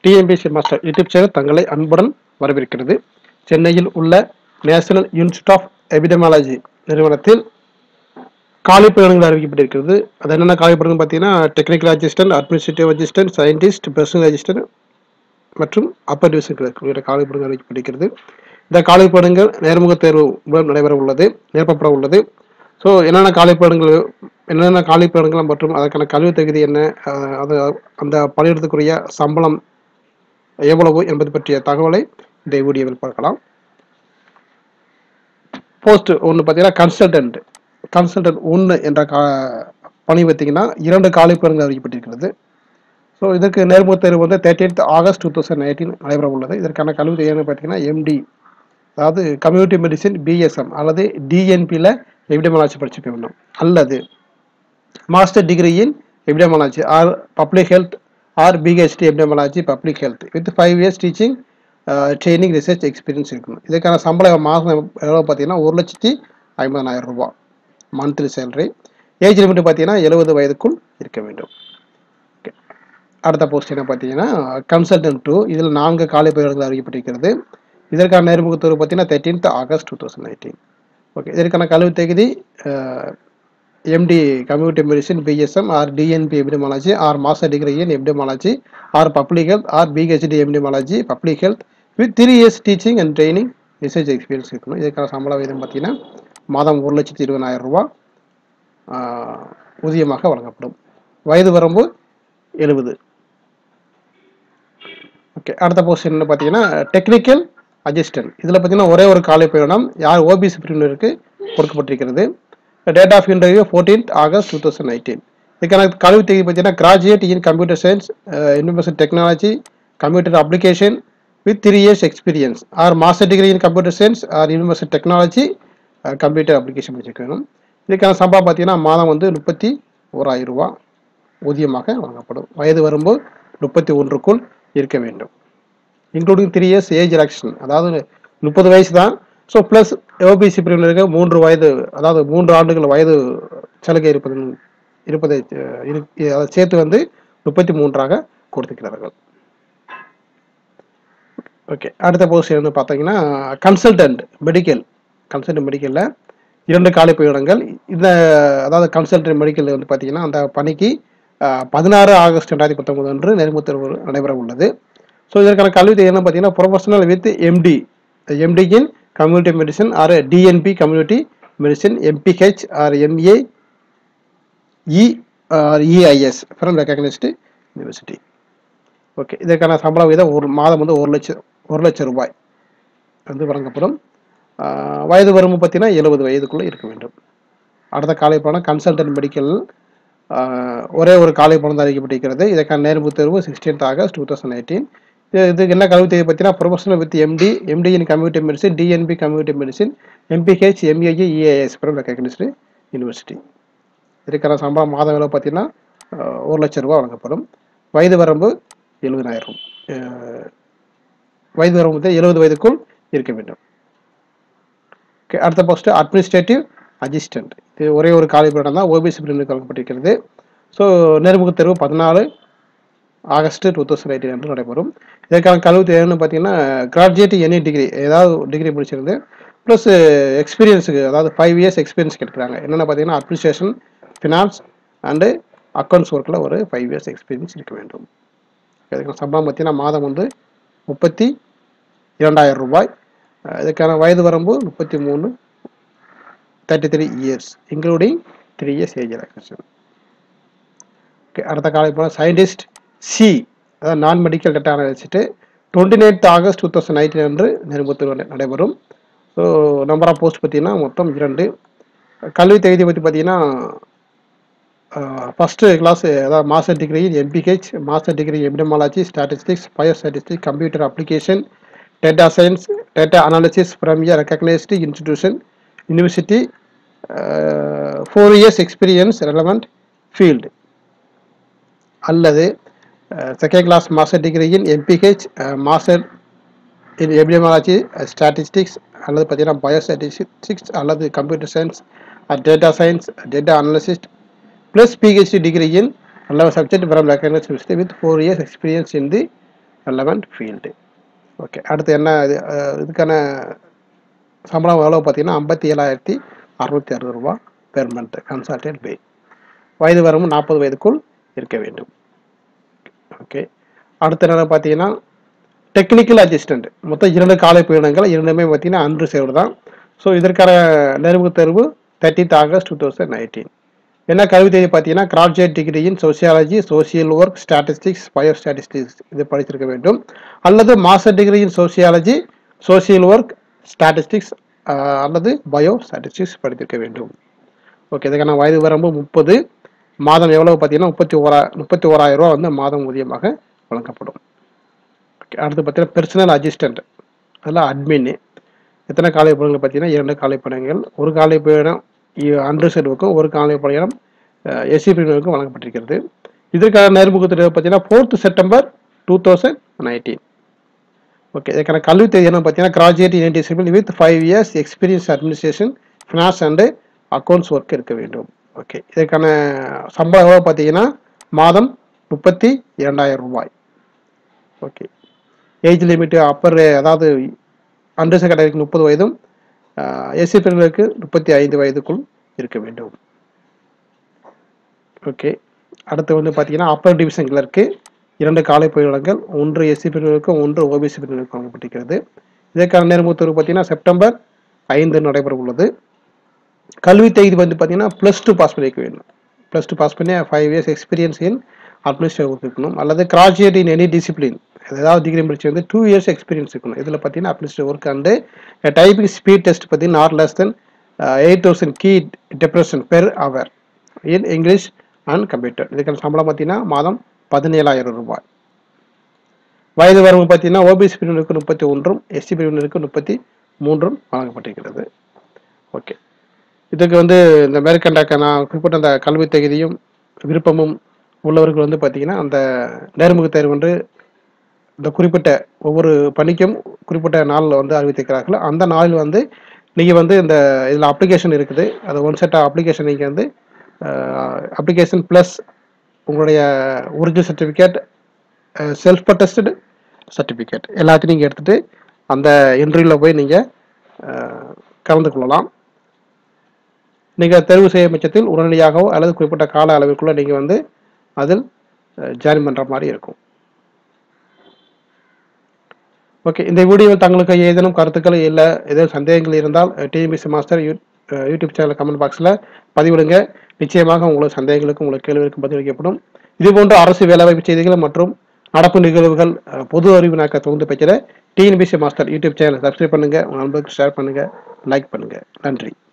DMBC master YouTube channel தங்களை அன்புடன் வரவேற்கிறது சென்னையில் உள்ள நேஷனல் இன்ஸ்டியூட் ஆஃப் எபிடமாலஜி நிறுவனத்தில் காலி பணியிடங்கள் அறிவிக்கப்பட்டிருக்கிறது அது என்னென்ன காலி பணிகள் பார்த்தீங்கன்னா technical assistant administrative assistant scientist personal assistant மற்றும் அப்பர் டிவிஷன் காலி பணிகள் அறிவிக்கப்பட்டிருக்கிறது இந்த காலி பணிகள் நேர்முக தேர்வு மூலம் நடைபெற உள்ளது நிரப்பப்பட உள்ளது ஸோ என்னென்ன காலிப்படங்கள் என்னென்ன காலிப்படங்கள் மற்றும் அதற்கான கல்வி தகுதி என்ன அஹ் அது அந்த பணியிடத்துக்குரிய சம்பளம் எவ்வளவு என்பது பற்றிய தகவலை இந்த வீடியோவில் பார்க்கலாம் போஸ்ட் ஒன்று பார்த்தீங்கன்னா கன்சல்டன்ட் கன்சல்டன்ட் ஒன்று என்ற கா பணி பார்த்தீங்கன்னா இரண்டு காலிப்படங்கள் அறிவிக்கப்பட்டிருக்கிறது ஸோ இதற்கு நேர்முக தேர்வு வந்து thirteenth August two thousand nineteen நடைபெற உள்ளது இதற்கான கல்வி தகுதி பார்த்தீங்கன்னா எம்டி அதாவது கம்யூனிட்டி மெடிசின் பிஎஸ்எம் அல்லது டிஎன்பியில் எபிடமாலஜி படிச்சிருக்க வேண்டும் அல்லது master degree in epidemiology or public health or PhD epidemiology public health with five years teaching training research experience இருக்கணும் இதுக்கான சம்பளம் மாதம் எவ்வளோ பார்த்தீங்கன்னா ஒரு லட்சத்தி ஐம்பதாயிரம் ரூபாய் மந்த்லி சேலரி ஏஜ் லிமிட் பார்த்தீங்கன்னா எழுபது வயதுக்குள் இருக்க வேண்டும் Okay. அடுத்த போஸ்ட் என்ன பார்த்தீங்கன்னா கன்சல்டன்ட் டூ இதில் நான்கு காலை பயிர்கள் அறிவிக்கப்பட்டிருக்கிறது இதற்கான நேர்முக தேர்வு பார்த்தீங்கன்னா thirteenth August two thousand nineteen okay இதற்கான கல்வி தகுதி MD community medicine PSM or DNB epidemiology or master degree in epidemiology or public health or PhD epidemiology public health with three years teaching and training research experience இருக்கணும் இதற்கான சம்பள விதம் பார்த்தீங்கன்னா மாதம் ஒரு லட்சத்தி இருபதாயிரம் ரூபாய் ஆஹ், ஊதியமாக வழங்கப்படும் வயது வரம்பு எழுபது ஓகே அடுத்த போஸ்ட் என்ன பார்த்தீங்கன்னா டெக்னிக்கல் அசிஸ்டன்ட் இதில் பார்த்தீங்கன்னா ஒரே ஒரு காலை பணியிடம் யார் ஓபிசி பிரிவினருக்கு கொடுக்கப்பட்டிருக்கிறது date of interview fourteenth August two thousand nineteen இதுக்கான கல்வி தேதி பார்த்தீங்கன்னா graduate in computer science university technology computer application with three years experience or master degree in computer science or university technology computer application படிச்சிருக்கணும் இதுக்கான சம்பளம் பார்த்தீங்கன்னா மாதம் வந்து முப்பத்தி ஓராயிரம் ரூபாய் ஊதியமாக வழங்கப்படும் வயது வரம்பு முப்பத்தி ஒன்றுக்குள் இருக்க வேண்டும் including three years age relaxation அதாவது முப்பது வயசு தான் ஸோ ப்ளஸ் ஓபிசி பிரிவினருக்கு மூன்று வயது அதாவது மூன்று ஆண்டுகள் வயது சலுகை இருப்பது இருப்பதை அஹ், இரு- அதை சேர்த்து வந்து முப்பத்தி மூன்றாக கொடுத்துக்கிறார்கள் ஓகே அடுத்த போஸ்ட் வந்து பார்த்தீங்கன்னா கன்சல்டன்ட் மெடிக்கல் கன்சல்டன்ட் மெடிக்கலில் இரண்டு காலி பணியிடங்கள் இந்த அதாவது கன்சல்டன்ட் மெடிக்கல் வந்து பார்த்தீங்கன்னா அந்த பணிக்கு பதினாறு ஆகஸ்ட் ரெண்டாயிரத்தி பத்தொன்பது அன்று நேர்முக தேர்வு நடைபெற உள்ளது ஸோ இதற்கான கல்வி தகுதி என்ன பார்த்தீங்கன்னா professional with MD MD in community medicine or DNB community medicine MPH or MAE or EIS from recognised university okay இதற்கான சம்பள விகிதம் ஒரு மாதம் வந்து ஒரு லட்சம் ஒரு லட்சம் ரூபாய் வந்து வழங்கப்படும் ஆஹ் வயது வரம்பு பார்த்தீங்கன்னா எழுபது வயதுக்குள்ளே இருக்க வேண்டும் அடுத்த காலை பணம் கன்சல்டன்ட் மெடிக்கல் ஒரே ஒரு காலை பணம் தான் அறிவிக்கப்பட்டிருக்கிறது இதற்கான நேர்முக தேர்வு sixteenth August two thousand eighteen இதுக்கு என்ன கல்வி தேவை பார்த்தீங்கன்னா professional with MD MD in community medicine DNB community medicine MPH MAE EAS from recognised university இதுக்கான சம்பளம் மாத விலை பார்த்தீங்கன்னா அஹ், ஒரு லட்சம் ரூபாய் வழங்கப்படும் வயது வரம்பு எழுபதாயிரம் வயது வரம்பு வந்து எழுபது வயதுக்குள் இருக்க வேண்டும் Okay, அடுத்த போஸ்ட் அட்மினிஸ்ட்ரேட்டிவ் அசிஸ்டன்ட் இது ஒரே ஒரு காலி பணியிடம் தான் ஓபிசி பிரிவினருக்கு வழங்கப்பட்டிருக்கிறது ஸோ நேர்முக தேர்வு பதினாலு ஆகஸ்ட் டூ தௌசண்ட் எயிட்டீன் அன்று நடைபெறும் இதற்கான கல்வி தேவைன்னு பார்த்தீங்கன்னா கிராஜுவேட் எனி டிகிரி ஏதாவது டிகிரி முடிச்சிருந்து ப்ளஸ் எக்ஸ்பீரியன்ஸுக்கு அதாவது ஃபைவ் இயர்ஸ் எக்ஸ்பீரியன்ஸ் கேட்குறாங்க என்னென்ன பார்த்தீங்கன்னா அட்மினிஸ்ட்ரேஷன் ஃபினான்ஸ் அண்டு அக்கௌண்ட்ஸ் ஒர்க்கில் ஒரு ஃபைவ் இயர்ஸ் எக்ஸ்பீரியன்ஸ் இருக்க வேண்டும் இதுக்கான சம்பளம் பார்த்தீங்கன்னா மாதம் வந்து முப்பத்தி இரண்டாயிரம் ரூபாய் அஹ் இதுக்கான வயது வரம்பு முப்பத்தி மூணு thirty three years including three years age relaxation okay அடுத்த காலை போனால் சயின்டிஸ்ட் சி அதாவது நான் medical data analyst twenty ninth August two thousand nineteen அன்று நிருபத்தில் நடைபெறும் ஸோ நம்பர் ஆஃப் போஸ்ட் பார்த்தீங்கன்னா மொத்தம் இரண்டு கல்வி தகுதி பற்றி பார்த்தீங்கன்னா ஃபஸ்ட்டு கிளாஸ் அதாவது master degree MPH master degree epidemiology statistics biostatistics computer application data science data analysis from a recognised institution university four years experience relevant field அல்லது second class master degree in MPH master in epidemiology statistics அல்லது பார்த்தீங்கன்னா biostatistics அல்லது computer science data science data analyst plus PhD degree in அல்லது subject from recognised university with four years experience in the relevant field okay அடுத்து என்ன இது அஹ், இதுக்கான சம்பளம் எவ்வளோ பார்த்தீங்கன்னா ஐம்பத்தி ஏழாயிரத்தி அறுநூத்தி அறுபது ரூபா பெர் மந்த் கன்சல்டன்ட் பே வயது வரம்பு நாற்பது வயதுக்குள் இருக்க வேண்டும் ஓகே அடுத்த நேரம் பார்த்தீங்கன்னா டெக்னிக்கல் அசிஸ்டன்ட் மொத்தம் இரண்டு காலை பணியிடங்கள் இரண்டுமே பார்த்தீங்கன்னா அன்று சேவை தான் ஸோ இதற்கான நேர்முக தேர்வு thirtieth August two thousand nineteen என்ன கல்வி தேதி பார்த்தீங்கன்னா graduate degree in sociology social work statistics biostatistics இது படிச்சிருக்க வேண்டும் அல்லது master degree in sociology social work statistics அல்லது பயோ ஸ்டாட்டிஸ்டிக்ஸ் படித்திருக்க வேண்டும் ஓகே இதுக்கான வயது வரம்பு முப்பது மாதம் எவ்வளவு பார்த்தீங்கன்னா முப்பத்தி ஓரா முப்பத்தி ஓராயிரம் ரூபா வந்து மாதம் ஊதியமாக வழங்கப்படும் ஓகே அடுத்து பார்த்தீங்கன்னா பெர்சனல் அசிஸ்டன்ட் அதில் அட்மின் எத்தனை காலை பணிகள் பார்த்தீங்கன்னா இரண்டு காலை பணிகள் ஒரு காலை பயணம் அண்டர் செடுவுக்கும் ஒரு காலை பயணம் எஸ்சி பிரிவினருக்கும் வழங்கப்பட்டிருக்கிறது இதற்கான நேர்முக தேர்வு பார்த்தீங்கன்னா fourth September two thousand nineteen okay இதுக்கான கல்வி தேதி என்ன பார்த்தீங்கன்னா graduate in discipline with five years experience administration finance and accounts work இருக்க வேண்டும் ஓகே இதுக்கான சம்பளம் எவ்வளோ பார்த்தீங்கன்னா மாதம் முப்பத்தி இரண்டாயிரம் ரூபாய் ஓகே ஏஜ் லிமிட் அப்பர் அதாவது அண்டர் செகண்டரிக்கு முப்பது வயதும் எஸ்சி பிரிவினருக்கு முப்பத்தி ஐந்து வயதுக்குள் இருக்க வேண்டும் ஓகே அடுத்து வந்து பார்த்தீங்கன்னா அப்பர் டிவிஷன் கிளர்க்கு இரண்டு காலை பயிலங்கள் ஒன்று எஸ்சி பிரிவினருக்கும் ஒன்று ஓபிசி பிரிவினருக்கும் வழங்கப்பட்டிருக்கிறது இதற்கான நேர்முக தேர்வு பார்த்தீங்கன்னா செப்டம்பர் ஐந்து நடைபெற உள்ளது கல்வி தகுதி வந்து பார்த்தீங்கன்னா ப்ளஸ் டூ பாஸ் பண்ணிக்க வேண்டும் ப்ளஸ் டூ பாஸ் பண்ணி five years experience in administrative work இருக்கணும் அல்லது கிராஜுவேட் இன் எனி டிசிப்ளின் ஏதாவது டிகிரி முடிச்சு வந்து டூ இயர்ஸ் எக்ஸ்பீரியன்ஸ் இருக்கணும் இதில் பார்த்தீங்கன்னா administrative work and typing speed test பார்த்தீங்கன்னா not less than eight thousand key depression per hour in English and computer இதுக்கான சம்பளம் பார்த்தீங்கன்னா மாதம் பதினேழாயிரம் ரூபாய் வயது வரம்பு பார்த்தீங்கன்னா ஓபிசி பிரிவினருக்கு முப்பத்தி ஒன்றும் எஸ்சி பிரிவினருக்கு முப்பத்தி மூன்றும் வழங்கப்பட்டிருக்கிறது ஓகே இதுக்கு வந்து இந்த மேற்கண்ட நான் குறிப்பிட்ட அந்த கல்வி தகுதியும் விருப்பமும் உள்ளவர்கள் வந்து பார்த்தீங்கன்னா அந்த நேர்முக தேர்வு வந்து இந்த குறிப்பிட்ட ஒவ்வொரு பணிக்கும் குறிப்பிட்ட நாளில் வந்து அறிவித்திருக்கிறார்கள் அந்த நாளில் வந்து நீங்கள் வந்து இந்த இதில் அப்ளிகேஷன் இருக்குது அது ஒன் செட் அப்ளிகேஷன் நீங்கள் வந்து அப்ளிகேஷன் ப்ளஸ் உங்களுடைய original certificate self attested certificate எல்லாத்தையும் நீங்கள் எடுத்துகிட்டு அந்த இன்டர்வியூவில் போய் நீங்கள் கலந்து கொள்ளலாம் நீங்கள் தேர்வு செய்யும் பட்சத்தில் உடனடியாகவோ அல்லது குறிப்பிட்ட கால அளவிற்குள்ளே நீங்கள் வந்து அதில் ஜாயின் பண்ணுற மாதிரி இருக்கும் ஓகே இந்த வீடியோவில் தங்களுக்கு ஏதேனும் கருத்துக்கள் இல்லை ஏதேனும் சந்தேகங்கள் இருந்தால் TNPSC master you YouTube channel comment பாக்ஸில் பதிவிடுங்க நிச்சயமாக உங்களுக்கு சந்தேகங்களுக்கும் உங்களுக்கு கேள்விகளுக்கும் பதிலளிக்கப்படும் இதுபோன்ற அரசு வேலைவாய்ப்பு செய்திகள் மற்றும் நடப்பு நிகழ்வுகள் அஹ், பொது அறிவு நாக்க தகுந்து பெற்ற TNPSC master YouTube channel subscribe பண்ணுங்க உங்க நண்பர்களுக்கு ஷேர் பண்ணுங்க லைக் பண்ணுங்க நன்றி